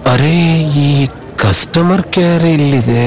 ಅರೆ ಈ customer care ಇಲ್ಲಿದೆ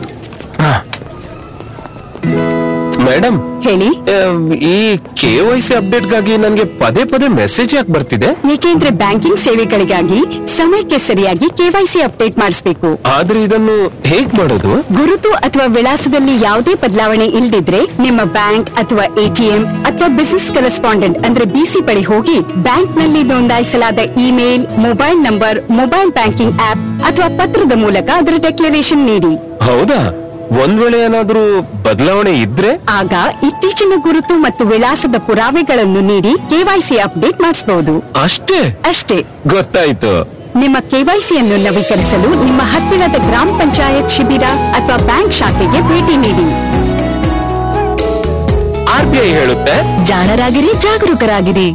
ಮೇಡಮ್ ಹೇಳಿ ಈ ಕೆ ವೈ ಸಿ ಅಪ್ಡೇಟ್ಗಾಗಿ ನನಗೆ ಪದೇ ಪದೇ ಮೆಸೇಜ್ ಯಾಕೆ ಬರ್ತಿದೆ ಏಕೆಂದ್ರೆ ಬ್ಯಾಂಕಿಂಗ್ ಸೇವೆಗಳಿಗಾಗಿ ಸಮಯಕ್ಕೆ ಸರಿಯಾಗಿ ಕೆವೈಸಿ ಅಪ್ಡೇಟ್ ಮಾಡಿಸಬೇಕು ಆದ್ರೆ ಇದನ್ನು ಹೇಗ್ ಮಾಡೋದು ಗುರುತು ಅಥವಾ ವಿಳಾಸದಲ್ಲಿ ಯಾವುದೇ ಬದಲಾವಣೆ ಇಲ್ದಿದ್ರೆ ನಿಮ್ಮ ಬ್ಯಾಂಕ್ ಅಥವಾ ಎಟಿಎಂ ಅಥವಾ ಬಿಸಿನೆಸ್ ಕರೆಸ್ಪಾಂಡೆಂಟ್ ಅಂದ್ರೆ ಬಿಸಿ ಬಳಿ ಹೋಗಿ ಬ್ಯಾಂಕ್ ನಲ್ಲಿ ನೋಂದಾಯಿಸಲಾದ email mobile number mobile banking app ಅಥವಾ ಪತ್ರದ ಮೂಲಕ ಅದರ ಡೆಕ್ಲರೇಷನ್ ನೀಡಿ ಹೌದಾ ಒಂದ್ ವೇಳೆ ಏನಾದ್ರೂ ಬದಲಾವಣೆ ಇದ್ರೆ ಆಗ ಇತ್ತೀಚಿನ ಗುರುತು ಮತ್ತು ವಿಳಾಸದ ಪುರಾವೆಗಳನ್ನು ನೀಡಿ ಕೆವೈಸಿ ಅಪ್ಡೇಟ್ ಮಾಡಿಸಬಹುದು ಅಷ್ಟೇ ಅಷ್ಟೇ ಗೊತ್ತಾಯ್ತು ನಿಮ್ಮ ಕೆವೈಸಿಯನ್ನು ನವೀಕರಿಸಲು ನಿಮ್ಮ ಹತ್ತಿರದ ಗ್ರಾಮ ಪಂಚಾಯತ್ ಶಿಬಿರ ಅಥವಾ ಬ್ಯಾಂಕ್ ಶಾಖೆಗೆ ಭೇಟಿ ನೀಡಿ ಆರ್ ಬಿ ಐ ಹೇಳುತ್ತೆ ಜಾಣರಾಗಿರಿ ಜಾಗರೂಕರಾಗಿರಿ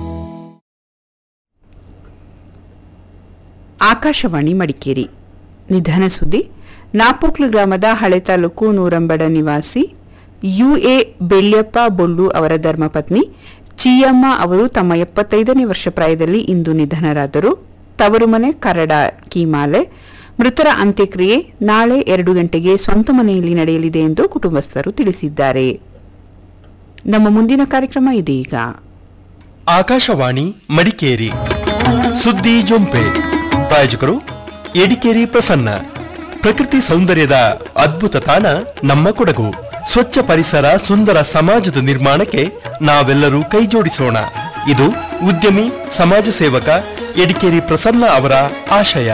ಆಕಾಶವಾಣಿ ಮಡಿಕೇರಿ ನಿಧನ ಸುದ್ದಿ ನಾಪೋಕ್ಲು ಗ್ರಾಮದ ಹಳೆ ತಾಲೂಕು ನೂರಂಬಡ ನಿವಾಸಿ ಯುಎ ಬೆಳ್ಯಪ್ಪ ಬೊಳ್ಳು ಅವರ ಧರ್ಮಪತ್ನಿ ಚಿಯಮ್ಮ ಅವರು ತಮ್ಮ ಎಪ್ಪತ್ತೈದನೇ ವರ್ಷ ಪ್ರಾಯದಲ್ಲಿ ಇಂದು ನಿಧನರಾದರು ತವರು ಮನೆ ಕರಡ ಕೀಮಾಲೆ ಮೃತರ ಅಂತ್ಯಕ್ರಿಯೆ ನಾಳೆ ಎರಡು ಗಂಟೆಗೆ ಸ್ವಂತ ಮನೆಯಲ್ಲಿ ನಡೆಯಲಿದೆ ಎಂದು ಕುಟುಂಬಸ್ಥರು ತಿಳಿಸಿದ್ದಾರೆ ನಮ್ಮ ಮುಂದಿನ ಕಾರ್ಯಕ್ರಮ ಇದೀಗ ಆಕಾಶವಾಣಿ ಮಡಿಕೇರಿ ಸುದ್ದಿ ಜೊಂಪೆ ಪ್ರಾಯೋಜಕರು ಎಡಿಕೇರಿ ಪ್ರಸನ್ನ ಪ್ರಕೃತಿ ಸೌಂದರ್ಯದ ಅದ್ಭುತ ತಾಣ ನಮ್ಮ ಕೊಡಗು ಸ್ವಚ್ಛ ಪರಿಸರ ಸುಂದರ ಸಮಾಜದ ನಿರ್ಮಾಣಕ್ಕೆ ನಾವೆಲ್ಲರೂ ಕೈಜೋಡಿಸೋಣ ಇದು ಉದ್ಯಮಿ ಸಮಾಜ ಸೇವಕ ಎಡಿಕೇರಿ ಪ್ರಸನ್ನ ಅವರ ಆಶಯ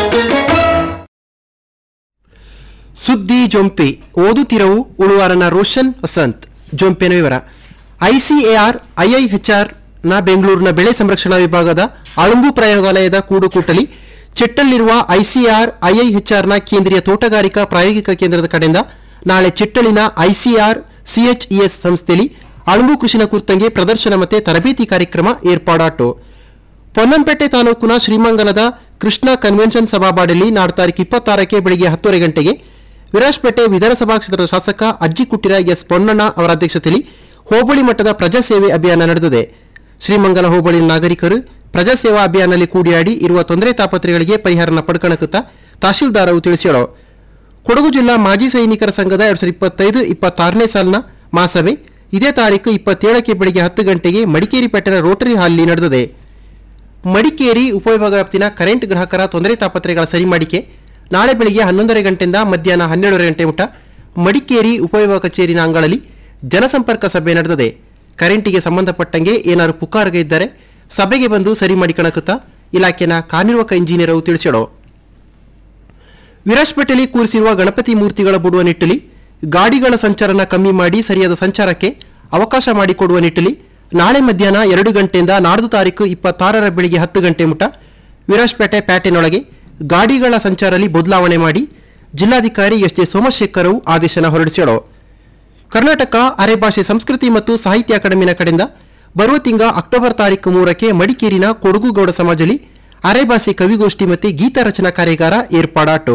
ಸುದ್ದಿ ಜೊಂಪೆ ಓದುತ್ತಿರವು ಉಳುವಾರನ ರೋಷನ್ ವಸಂತ್ ಜೊಂಪೆನ ವಿವರ ಐಸಿಎಆರ್ ಐಐಎಚ್ಆರ್ ನ ಬೆಂಗಳೂರಿನ ಬೆಳೆ ಸಂರಕ್ಷಣಾ ವಿಭಾಗದ ಅಳುಂಬು ಪ್ರಯೋಗಾಲಯದ ಕೂಡುಕೂಟಲಿ ಚಿಟ್ಟಲ್ಲಿರುವ ಐಸಿಆರ್ ಐಐಎಚ್ಆರ್ ನ ಕೇಂದ್ರೀಯ ತೋಟಗಾರಿಕಾ ಪ್ರಾಯೋಗಿಕ ಕೇಂದ್ರದ ಕಡೆಯಿಂದ ನಾಳೆ ಚಿಟ್ಟಳಿನ ಐಸಿಆರ್ ಸಿಎಚ್ಇಎಸ್ ಸಂಸ್ಥೆಯಲ್ಲಿ ಅಳುಂಬು ಕೃಷಿನ ಕುರಿತಂಗೆ ಪ್ರದರ್ಶನ ಮತ್ತೆ ತರಬೇತಿ ಕಾರ್ಯಕ್ರಮ ಏರ್ಪಾಡಾಟು ಪೊನ್ನಂಪೇಟೆ ತಾಲೂಕಿನ ಶ್ರೀಮಂಗಲದ ಕೃಷ್ಣ ಕನ್ವೆನ್ಷನ್ ಸಭಾಬಾಡಲ್ಲಿ ನಾಡು ತಾರೀಕು ಇಪ್ಪತ್ತಾರಕ್ಕೆ ಬೆಳಿಗ್ಗೆ ಹತ್ತುವರೆ ಗಂಟೆಗೆ ವಿರಾಜ್ಪೇಟೆ ವಿಧಾನಸಭಾ ಕ್ಷೇತ್ರದ ಶಾಸಕ ಅಜ್ಜಿ ಕುಟ್ಟಿರ ಎಸ್ ಪೊನ್ನಣ್ಣ ಅವರ ಅಧ್ಯಕ್ಷತೆಯಲ್ಲಿ ಹೋಬಳಿ ಮಟ್ಟದ ಪ್ರಜಾಸೇವೆ ಅಭಿಯಾನ ನಡೆದಿದೆ ಶ್ರೀಮಂಗಲ ಹೋಬಳಿ ನಾಗರಿಕರು ಪ್ರಜಾಸೇವಾ ಅಭಿಯಾನದಲ್ಲಿ ಕೂಡಿಯಾಡಿ ಇರುವ ತೊಂದರೆ ತಾಪತ್ರೆಗಳಿಗೆ ಪರಿಹಾರನ ಪಡ್ಕಣಕುತ್ತ ತಹಶೀಲ್ದಾರರು ತಿಳಿಸಿದರು ಕೊಡಗು ಜಿಲ್ಲಾ ಮಾಜಿ ಸೈನಿಕರ ಸಂಘದ ಎರಡ್ ಸಾವಿರದ ಇಪ್ಪತ್ತೈದು ಇಪ್ಪತ್ತಾರನೇ ಸಾಲಿನ ಮಹಾಸಭೆ ಇದೇ ತಾರೀಕು ಇಪ್ಪತ್ತೇಳಕ್ಕೆ ಬೆಳಿಗ್ಗೆ ಹತ್ತು ಗಂಟೆಗೆ ಮಡಿಕೇರಿ ಪಟ್ಟಣ ರೋಟರಿ ಹಾಲ್ನಲ್ಲಿ ನಡೆದಿದೆ ಮಡಿಕೇರಿ ಉಪವಿಭಾಗ ವ್ಯಾಪ್ತಿನ ಕರೆಂಟ್ ಗ್ರಾಹಕರ ತೊಂದರೆ ತಾಪತ್ರೆಗಳ ಸರಿಮಾಡಿಕೆ ನಾಳೆ ಬೆಳಿಗ್ಗೆ ಹನ್ನೊಂದರ ಗಂಟೆಯಿಂದ ಮಧ್ಯಾಹ್ನ ಹನ್ನೆರಡರ ಗಂಟೆ ಮುಟ ಮಡಿಕೇರಿ ಉಪವಿಭಾಗ ಕಚೇರಿನ ಅಂಗಳಲ್ಲಿ ಜನಸಂಪರ್ಕ ಸಭೆ ನಡೆದಿದೆ ಕರೆಂಟಿಗೆ ಸಂಬಂಧಪಟ್ಟಂಗೆ ಏನಾದ್ರು ಪುಕಾರ್ಗ ಇದ್ದರೆ ಸಭೆಗೆ ಬಂದು ಸರಿ ಮಾಡಿಕಣಕುತ್ತಾ ಇಲಾಖೆನ ಕಾರ್ಯನಿರ್ವಾಹಕ ಇಂಜಿನಿಯರ್ ಅವರು ತಿಳಿಸಿದರು ವಿರಾಜ್ಪೇಟೆಯಲ್ಲಿ ಕೂರಿಸಿರುವ ಗಣಪತಿ ಮೂರ್ತಿಗಳ ಬಿಡುವ ನಿಟ್ಟಲ್ಲಿ ಗಾಡಿಗಳ ಸಂಚಾರನ ಕಮ್ಮಿ ಮಾಡಿ ಸರಿಯಾದ ಸಂಚಾರಕ್ಕೆ ಅವಕಾಶ ಮಾಡಿಕೊಡುವ ನಿಟ್ಟಲ್ಲಿ ನಾಳೆ ಮಧ್ಯಾಹ್ನ ಎರಡು ಗಂಟೆಯಿಂದ ನಾಡ್ದು ತಾರೀಕು ಇಪ್ಪತ್ತಾರರ ಬೆಳಿಗ್ಗೆ ಹತ್ತು ಗಂಟೆ ಮುಟ ವಿರಾಜ್ಪೇಟೆ ಪ್ಯಾಟೆನೊಳಗೆ ಗಾಡಿಗಳ ಸಂಚಾರಲ್ಲಿ ಬದಲಾವಣೆ ಮಾಡಿ ಜಿಲ್ಲಾಧಿಕಾರಿ ಎಸ್ ಜೆ ಸೋಮಶೇಖರವು ಆದೇಶನ ಹೊರಡಿಸಿದರು ಕರ್ನಾಟಕ ಅರೆಭಾಷೆ ಸಂಸ್ಕೃತಿ ಮತ್ತು ಸಾಹಿತ್ಯ ಅಕಾಡೆಮಿನ ಕಡೆಯಿಂದ ಬರುವ ತಿಂಗ ಅಕ್ಟೋಬರ್ ತಾರೀಕು ಮೂರಕ್ಕೆ ಮಡಿಕೇರಿನ ಕೊಡಗುಗೌಡ ಸಮಾಜದಲ್ಲಿ ಅರೆಭಾಷೆ ಕವಿಗೋಷ್ಠಿ ಮತ್ತು ಗೀತ ರಚನಾ ಕಾರ್ಯಾಗಾರ ಏರ್ಪಾಡಾಟು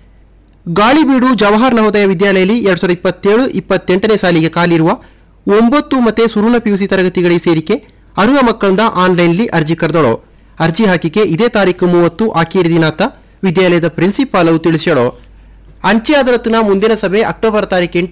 ಗಾಳಿಬೀಡು ಜವಾಹರ್ ನವೋದಯ ವಿದ್ಯಾಲಯದಲ್ಲಿ ಎರಡ್ ಸಾವಿರದ ಇಪ್ಪತ್ತೇಳು ಇಪ್ಪತ್ತೆಂಟನೇ ಸಾಲಿಗೆ ಕಾಲಿರುವ ಒಂಬತ್ತು ಮತ್ತೆ ಸುರುಣ ಪಿಯುಸಿ ತರಗತಿಗಳಿಗೆ ಸೇರಿಕೆ ಅರ್ಹ ಮಕ್ಕಳಿಂದ ಆನ್ಲೈನ್ಲಿ ಅರ್ಜಿ ಕರೆದಳು ಅರ್ಜಿ ಹಾಕಿಕೆ ಇದೇ ತಾರೀಕು ಮೂವತ್ತು ಆಖೇರಿ ದಿನಾಂತ ವಿದ್ಯಾಲಯದ ಪ್ರಿನ್ಸಿಪಾಲ್ ತಿಳಿಸಿದರು ಅಂಚೆ ಅದಾಲತ್ನ ಮುಂದಿನ ಸಭೆ ಅಕ್ಟೋಬರ್ ತಾರೀಕು